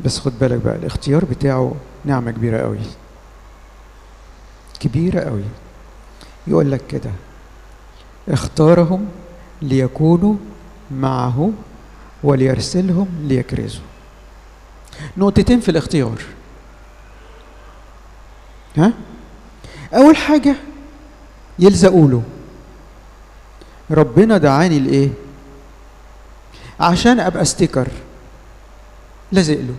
بس خد بالك بقى الاختيار بتاعه نعمة كبيرة قوي كبيرة قوي يقول لك كده اختارهم ليكونوا معه وليرسلهم ليكرزوا نقطتين في الاختيار ها اول حاجه يلزقوا له ربنا دعاني لايه عشان ابقى ستيكر لازق له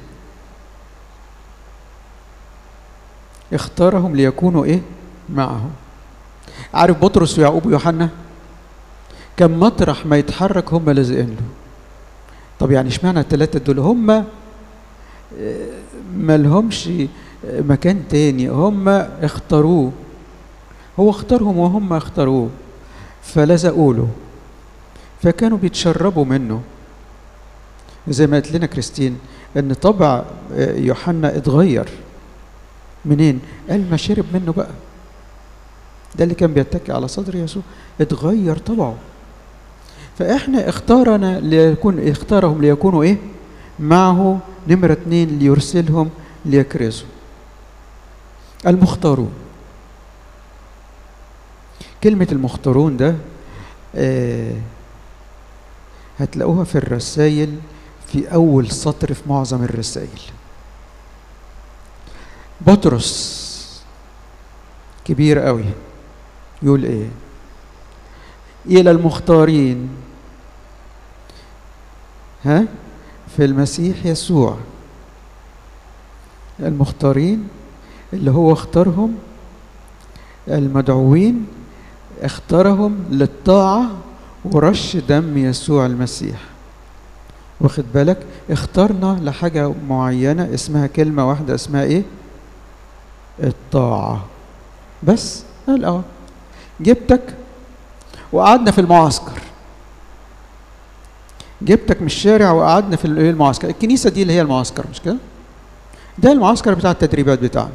اختارهم ليكونوا ايه معه عارف بطرس ويعقوب ويوحنا كان مطرح ما يتحرك هم لازقين له طب يعني اشمعنى الثلاثه دول هم ما لهمش مكان تاني هم اختاروه هو اختارهم وهم اختاروه فلزقوا له فكانوا بيتشربوا منه زي ما قالت لنا كريستين ان طبع يوحنا اتغير منين قال ما شرب منه بقى ده اللي كان بيتكي على صدر يسوع اتغير طبعه فاحنا اختارنا ليكون اختارهم ليكونوا ايه معه نمرة اتنين ليرسلهم ليكرزوا المختارون كلمة المختارون ده آه هتلاقوها في الرسائل في أول سطر في معظم الرسائل بطرس كبير قوي يقول ايه إلى المختارين ها في المسيح يسوع المختارين اللي هو اختارهم المدعوين اختارهم للطاعة ورش دم يسوع المسيح واخد بالك اخترنا لحاجة معينة اسمها كلمة واحدة اسمها ايه الطاعة بس قال اه جبتك وقعدنا في المعسكر جبتك من الشارع وقعدنا في المعسكر الكنيسة دي اللي هي المعسكر مش كده ده المعسكر بتاع التدريبات بتاعنا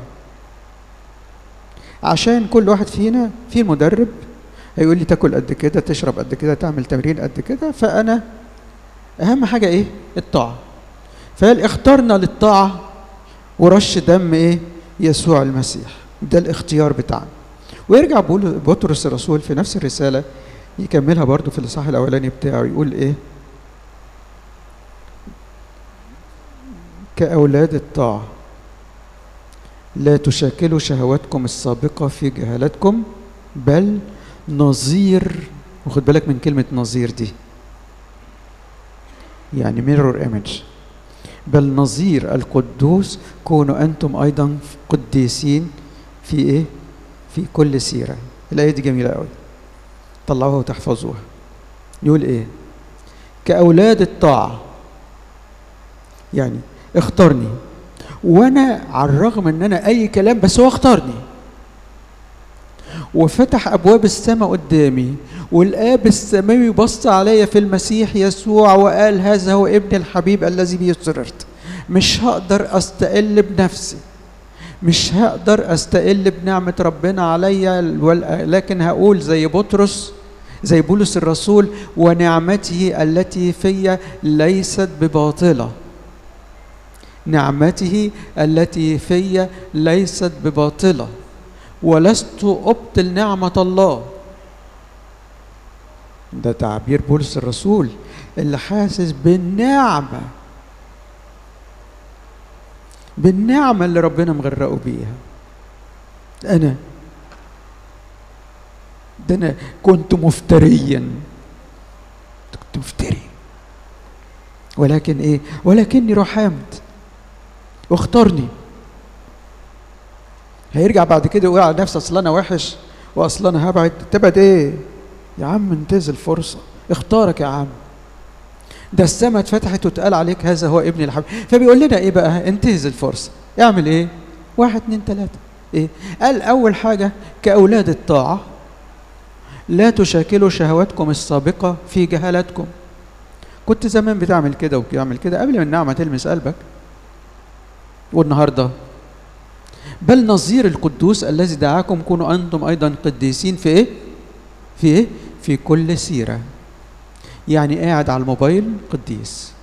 عشان كل واحد فينا في مدرب هيقول لي تاكل قد كده تشرب قد كده تعمل تمرين قد كده فانا اهم حاجه ايه الطاعه فقال اخترنا للطاعه ورش دم ايه يسوع المسيح ده الاختيار بتاعنا ويرجع بطرس الرسول في نفس الرساله يكملها برضو في الاصحاح الاولاني بتاعه يقول ايه كأولاد الطاعة لا تشاكلوا شهواتكم السابقة في جهالتكم بل نظير وخد بالك من كلمة نظير دي يعني ميرور ايمج بل نظير القدوس كونوا أنتم أيضا قديسين في إيه؟ في كل سيرة الآية دي جميلة قوي طلعوها وتحفظوها يقول إيه؟ كأولاد الطاعة يعني اختارني وانا على الرغم ان انا اي كلام بس هو اختارني وفتح ابواب السماء قدامي والاب السماوي بص عليا في المسيح يسوع وقال هذا هو ابن الحبيب الذي به سررت مش هقدر استقل بنفسي مش هقدر استقل بنعمة ربنا عليا لكن هقول زي بطرس زي بولس الرسول ونعمته التي في ليست بباطله نعمته التي في ليست بباطله ولست ابطل نعمه الله ده تعبير بولس الرسول اللي حاسس بالنعمه بالنعمه اللي ربنا مغرقه بيها انا ده انا كنت مفتريا كنت مفتري ولكن ايه ولكني رحمت واختارني هيرجع بعد كده يقول على نفسه اصل انا وحش واصل انا هبعد تبعد ايه يا عم انتهز الفرصه اختارك يا عم ده السماء اتفتحت واتقال عليك هذا هو ابن الحبيب فبيقول لنا ايه بقى انتهز الفرصه اعمل ايه واحد اتنين تلاته ايه قال اول حاجه كاولاد الطاعه لا تشاكلوا شهواتكم السابقه في جهالتكم كنت زمان بتعمل كده وبتعمل كده قبل ما النعمه تلمس قلبك والنهارده بل نظير القدوس الذي دعاكم كونوا انتم ايضا قديسين في ايه؟ في ايه؟ في كل سيره. يعني قاعد على الموبايل قديس.